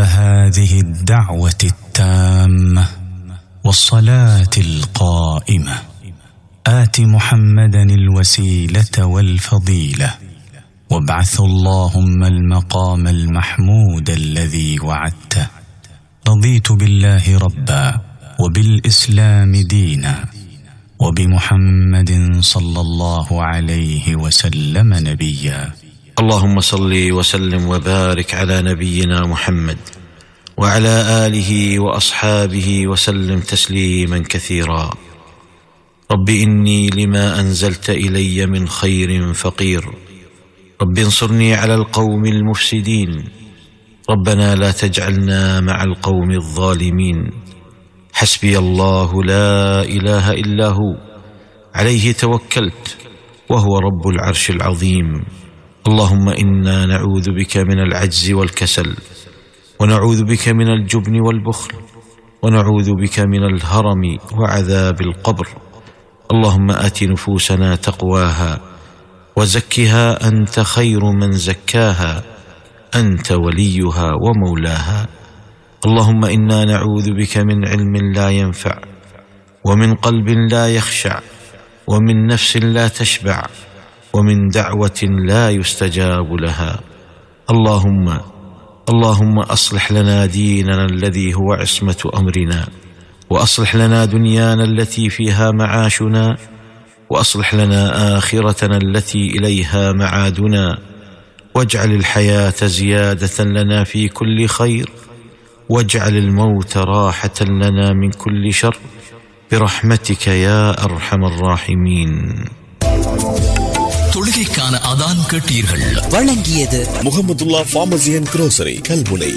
هذه الدعوه التامه والصلاه القائمه ات محمدا الوسيله والفضيله وابعث اللهم المقام المحمود الذي وعدته رضيت بالله ربا وبالاسلام دينا وبمحمد صلى الله عليه وسلم نبيا اللهم صل وسلم وبارك على نبينا محمد وعلى اله واصحابه وسلم تسليما كثيرا رب اني لما انزلت الي من خير فقير رب انصرني على القوم المفسدين ربنا لا تجعلنا مع القوم الظالمين حسبي الله لا اله الا هو عليه توكلت وهو رب العرش العظيم اللهم انا نعوذ بك من العجز والكسل ونعوذ بك من الجبن والبخل ونعوذ بك من الهرم وعذاب القبر اللهم ات نفوسنا تقواها وزكها انت خير من زكاها انت وليها ومولاها اللهم انا نعوذ بك من علم لا ينفع ومن قلب لا يخشع ومن نفس لا تشبع ومن دعوه لا يستجاب لها اللهم اللهم اصلح لنا ديننا الذي هو عصمه امرنا واصلح لنا دنيانا التي فيها معاشنا واصلح لنا اخرتنا التي اليها معادنا واجعل الحياه زياده لنا في كل خير واجعل الموت راحه لنا من كل شر برحمتك يا ارحم الراحمين தொழுகைக்கான அதான் கேட்டீர்கள் வழங்கியது Mohamedullah pharmacy and grocery Kalmunai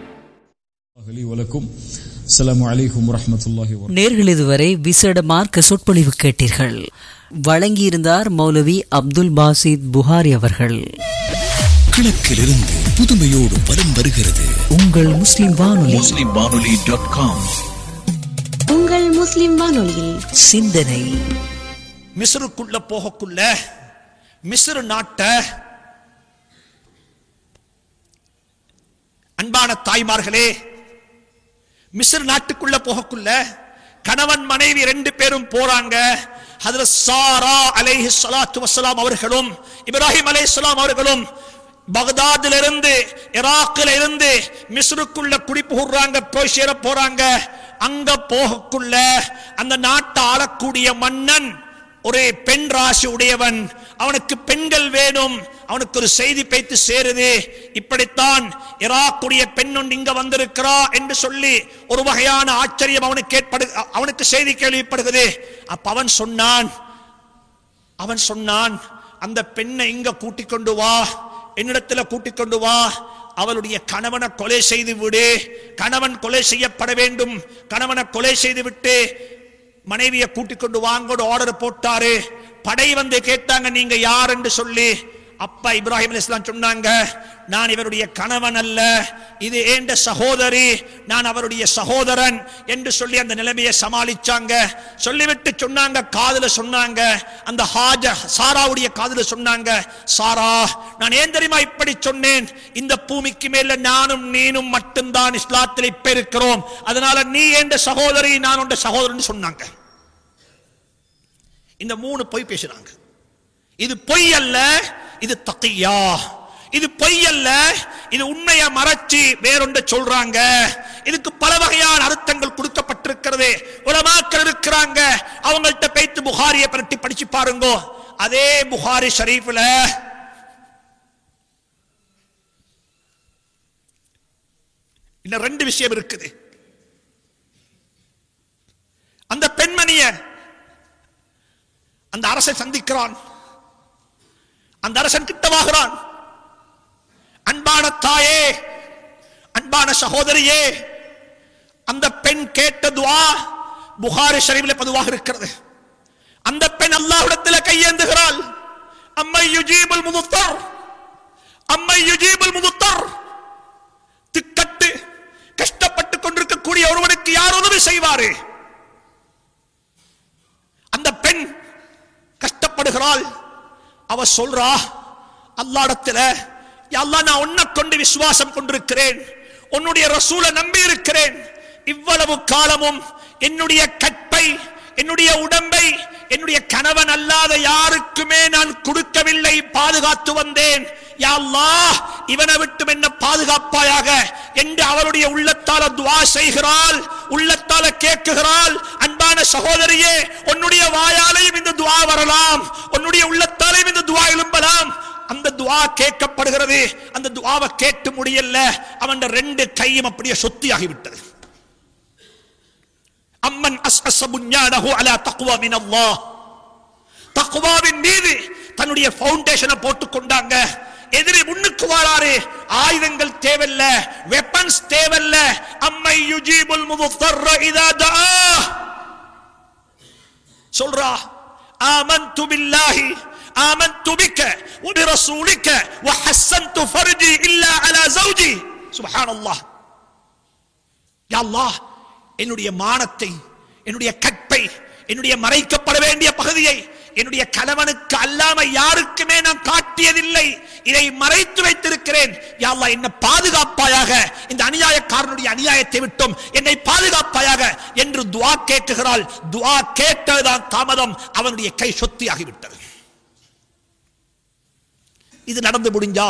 لي ولكم السلام عليكم ورحمة الله وبركاته நேர்கள் இதுவரை விசேட மார்க்க சொற்பொழிவு கேட்டீர்கள் வழங்கியிருந்தார் மௌலவி அப்துல் பாசித் புகாரி அவர்கள் கிழக்கிலிருந்து புதுமையோடு வலம் வருகிறது உங்கள் முஸ்லிம் வானொலி முஸ்லிம் வானொலி டாட் காம் உங்கள் முஸ்லிம் வானொலியில் சிந்தனை மிஸ்ருக்குள்ள போகக்குள்ள மிஸ்ரு நாட்ட அன்பான தாய்மார்களே மிஸ்ர் நாட்டுக்குள்ள போகக்குள்ள கணவன் மனைவி ரெண்டு பேரும் போறாங்க அதுல சாரா அலைஹி ஸலாத்து வஸ்ஸலாம் அவர்களும் இப்ராஹிம் அலைஹிஸ்ஸலாம் அவர்களும் பகதாதுல இருந்து ஈராக்ல இருந்து மிஸ்ருக்குள்ள குடிபுகுறாங்க போய் சேர போறாங்க அங்க போகக்குள்ள அந்த நாட்டை ஆளக்கூடிய மன்னன் ஒரு பெண் ராசி உடையவன் அவனுக்கு பெண்கள் வேணும் அவனுக்கு ஒரு செய்தி பேத்து சேருது இப்படித்தான் இராக்குடைய பெண் ஒன்று இங்க வந்திருக்கிறா என்று சொல்லி ஒரு வகையான ஆச்சரியம் அவனுக்கு ஏற்படு அவனுக்கு செய்தி கேள்விப்படுகிறது அப்ப அவன் சொன்னான் அவன் சொன்னான் அந்த பெண்ணை இங்க கூட்டிக் கொண்டு வா என்னிடத்துல கூட்டிக் கொண்டு வா அவளுடைய கணவனை கொலை செய்து விடு கணவன் கொலை செய்யப்பட வேண்டும் கணவனை கொலை செய்து விட்டு மனைவியை கூட்டிக் கொண்டு வாங்கோடு ஆர்டர் போட்டாரு படை வந்து கேட்டாங்க நீங்க யார் என்று சொல்லி அப்பா இப்ராஹிம் அலைஹிஸ்ஸலாம் சொன்னாங்க நான் இவருடைய கணவன் அல்ல இது ஏண்ட சகோதரி நான் அவருடைய சகோதரன் என்று சொல்லி அந்த நிலைமையை சமாளிச்சாங்க சொல்லிவிட்டு சொன்னாங்க காதுல சொன்னாங்க அந்த ஹாஜ சாராவுடைய காதுல சொன்னாங்க சாரா நான் ஏன் தெரியுமா இப்படி சொன்னேன் இந்த பூமிக்கு மேல நானும் நீனும் மட்டும்தான் இஸ்லாத்தில் இப்ப இருக்கிறோம் அதனால நீ என்ற சகோதரி நான் உண்ட சகோதரன் சொன்னாங்க இந்த மூணு பொய் பேசுறாங்க இது பொய் அல்ல இது தக்கியா இது பொய் அல்ல இது உண்மையை மறைச்சு வேறொண்ட சொல்றாங்க இதுக்கு பல வகையான அர்த்தங்கள் கொடுக்கப்பட்டிருக்கிறது உலமாக்கள் இருக்கிறாங்க அவங்கள்ட்ட பேத்து புகாரியை பரட்டி படிச்சு பாருங்க அதே புகாரி ஷரீஃப்ல இன்னும் ரெண்டு விஷயம் இருக்குது அந்த பெண்மணிய அந்த அரசை சந்திக்கிறான் அந்த அரசன் கிட்டவாகிறான் அன்பான தாயே அன்பான சகோதரியே அந்த பெண் கேட்ட துவா புகாரி ஷரீஃபில் பதிவாக இருக்கிறது அந்த பெண் அல்லாஹ்விடத்தில் கையேந்துகிறாள் அம்மை யுஜீபுல் முதுத்தர் அம்மை யுஜீபுல் முதுத்தர் திக்கட்டு கஷ்டப்பட்டு கொண்டிருக்கக்கூடிய ஒருவனுக்கு யார் உதவி செய்வாரு அந்த பெண் கஷ்டப்படுகிறாள் அவ சொல்றா அல்லாடத்துல அல்லாஹ் நான் உன்னை கொண்டு விசுவாசம் கொண்டிருக்கிறேன் உன்னுடைய ரசூலை நம்பி இருக்கிறேன் இவ்வளவு காலமும் என்னுடைய கற்பை என்னுடைய உடம்பை என்னுடைய கணவன் அல்லாத யாருக்குமே நான் கொடுக்கவில்லை பாதுகாத்து வந்தேன் யா அல்லாஹ் இவனை விட்டும் என்ன பாதுகாப்பாயாக என்று அவருடைய உள்ளத்தால துவா செய்கிறாள் உள்ளத்தால கேட்குகிறாள் அன்பான சகோதரியே உன்னுடைய வாயாலையும் இந்த துவா வரலாம் உன்னுடைய உள்ளத்தாலையும் இந்த துவா எழும்பலாம் அந்த துவா கேட்கப்படுகிறது அந்த துவாவை கேட்டு முடியல அவன் ரெண்டு கையும் அப்படியே சொத்தியாகி விட்டது அம்மன் அஸ் அசபுஞானஹு அலா தக்வா மின் அல்லாஹ் தக்வாவின் மீது தன்னுடைய ஃபவுண்டேஷனை போட்டு கொண்டாங்க எதிரி முன்னுக்கு வாராரு ஆயுதங்கள் தேவையில்ல வெப்பன்ஸ் தேவையில்ல அம்மை யுஜீபுல் முதுத்தர்ர இதா தஆ சொல்றா ஆமன்து பில்லாஹி آمنت بك وبرسولك وحسنت فرجي إلا على زوجي سبحان الله يا الله என்னுடைய மானத்தை என்னுடைய கற்பை என்னுடைய மறைக்கப்பட வேண்டிய பகுதியை என்னுடைய கணவனுக்கு அல்லாம யாருக்குமே நான் காட்டியதில்லை இதை மறைத்து வைத்திருக்கிறேன் யா அல்லாஹ் என்ன பாதுகாப்பாயாக இந்த அநியாயக்காரனுடைய அநியாயத்தை விட்டும் என்னை பாதுகாப்பாயாக என்று துவா கேட்குகிறாள் துவா கேட்டதுதான் தாமதம் அவனுடைய கை சொத்தியாகிவிட்டது இது நடந்து முடிஞ்சா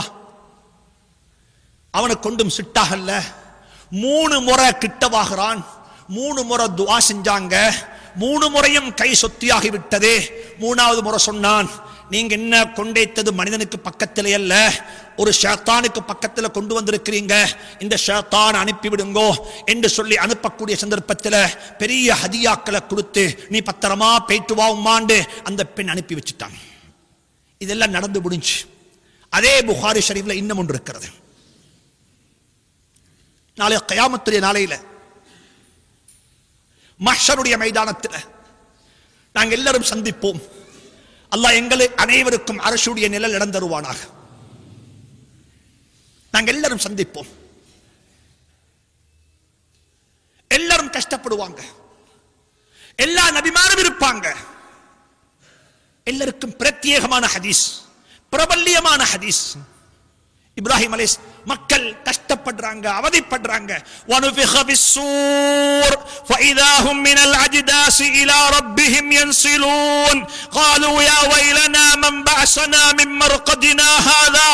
அவனை கொண்டும் சிட்டாகல்ல மூணு முறை கிட்டவாகிறான் மூணு முறை துவா செஞ்சாங்க மூணு முறையும் கை சொத்தியாகி விட்டது மூணாவது முறை சொன்னான் நீங்க என்ன கொண்டைத்தது மனிதனுக்கு பக்கத்திலே அல்ல ஒரு ஷேத்தானுக்கு பக்கத்துல கொண்டு வந்திருக்கிறீங்க இந்த ஷேத்தான் அனுப்பிவிடுங்கோ என்று சொல்லி அனுப்பக்கூடிய சந்தர்ப்பத்தில் பெரிய ஹதியாக்களை கொடுத்து நீ பத்திரமா போயிட்டு வா உம்மாண்டு அந்த பெண் அனுப்பி வச்சுட்டான் இதெல்லாம் நடந்து முடிஞ்சு அதே புகாரி ஷரீஃப்ல இன்னும் ஒன்று இருக்கிறது நாளை கயாமத்துடைய நாளையில மஹ்ஷருடைய மைதானத்தில் நாங்கள் எல்லாரும் சந்திப்போம் அல்லாஹ் எங்களை அனைவருக்கும் அரசுடைய நிழல் இடம் தருவானாக நாங்கள் எல்லாரும் சந்திப்போம் எல்லாரும் கஷ்டப்படுவாங்க எல்லா நபிமாரும் இருப்பாங்க எல்லாருக்கும் பிரத்யேகமான ஹதீஸ் பிரபல்யமான ஹதீஸ் இப்ராஹிம் அலைஸ் மக்கள் கஷ்டப்படுறாங்க அவதிப்படுறாங்க وَنُفِخَ بِالصُّورِ فَإِذَا هُمْ مِنَ الْأَجْدَاثِ إِلَى رَبِّهِمْ يَنْسِلُونَ قَالُوا يَا وَيْلَنَا مَنْ بَعَثَنَا مِنْ مَرْقَدِنَا هَذَا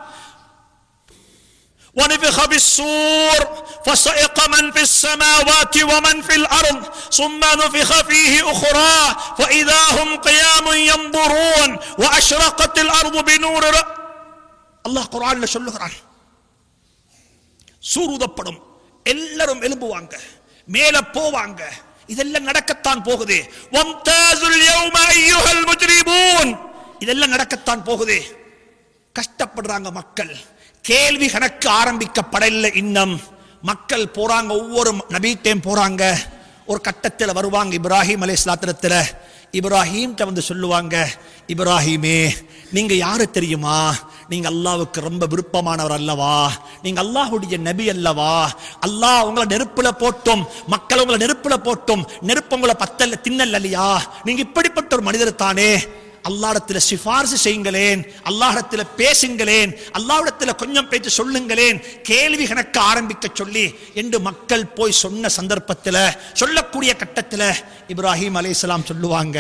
ونفخ بالصور فصعق من في السماوات ومن في الارض ثم نفخ فيه اخرى فاذا هم قيام ينظرون واشرقت الارض بنور ر... அல்லாஹ் குரான்ல சொல்லுகிறான் சூருதப்படும் எல்லாரும் எழும்புவாங்க மேல போவாங்க இதெல்லாம் நடக்கத்தான் போகுது வம்தாசுல் யௌம அய்யுஹல் முஜ்ரிமூன் இதெல்லாம் நடக்கத்தான் போகுது கஷ்டப்படுறாங்க மக்கள் கேள்வி கணக்கு ஆரம்பிக்கப்படவில்லை இன்னும் மக்கள் போறாங்க ஒவ்வொரு நபீட்டையும் போறாங்க ஒரு கட்டத்தில் வருவாங்க இப்ராஹிம் அலை இஸ்லாத்திரத்தில் இப்ராஹிம்கிட்ட வந்து சொல்லுவாங்க இப்ராஹிமே நீங்க யாரு தெரியுமா நீங்க அல்லாவுக்கு ரொம்ப விருப்பமானவர் அல்லவா நீங்க அல்லாஹ்வுடைய நபி அல்லவா அல்லாஹ் உங்களை நெருப்புல போட்டும் மக்கள் உங்களை நெருப்புல போட்டும் நெருப்பு உங்களை பத்தல்ல தின்னல் இல்லையா நீங்க இப்படிப்பட்ட ஒரு மனிதர் தானே அல்லாஹ்விடத்தில் சிபாரிசு செய்யுங்களேன் அல்லாஹ்விடத்தில் பேசுங்களேன் அல்லாஹ்விடத்தில் கொஞ்சம் பேச்சு சொல்லுங்களேன் கேள்வி கணக்க ஆரம்பிக்க சொல்லி என்று மக்கள் போய் சொன்ன சந்தர்ப்பத்தில் சொல்லக்கூடிய கட்டத்தில் இப்ராஹிம் அலைஹிஸ்ஸலாம் சொல்லுவாங்க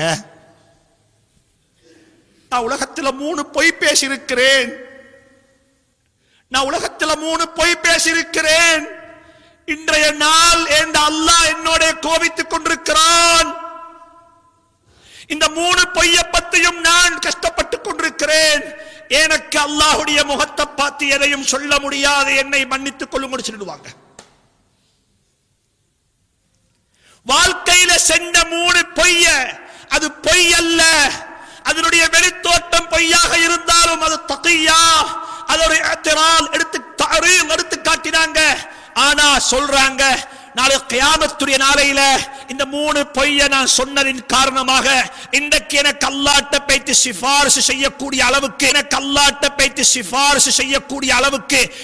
நான் உலகத்தில் மூணு பொய் பேசியிருக்கிறேன் நான் உலகத்தில் மூணு பொய் பேசியிருக்கிறேன் இன்றைய நாள் என்ற அல்லாஹ் என்னோட கோபித்துக் கொண்டிருக்கிறான் இந்த மூணு பொய்ய பத்தியும் நான் கஷ்டப்பட்டுக் கொண்டிருக்கிறேன் எனக்கு அல்லாஹுடைய முகத்தை பார்த்து எதையும் சொல்ல முடியாது என்னை மன்னித்துக் கொள்ளும் சொல்லிடுவாங்க வாழ்க்கையில சென்ற மூணு பொய்ய அது பொய் அல்ல அதனுடைய வெளித்தோட்டம் பொய்யாக இருந்தாலும் அது தகையா அது ஒரு ஏத்திரால் எடுத்து தரீல் எடுத்து காட்டினாங்க ஆனா சொல்றாங்க நாளை கியாமத்துடைய நாளையில இந்த மூணு பொய்ய நான் சொன்னதின் காரணமாக இன்றைக்கு எனக்கு அல்லாட்ட பேச்சு சிபாரிசு செய்யக்கூடிய அளவுக்கு எனக்கு அல்லாட்ட பேச்சு சிபாரிசு செய்யக்கூடிய அளவுக்கு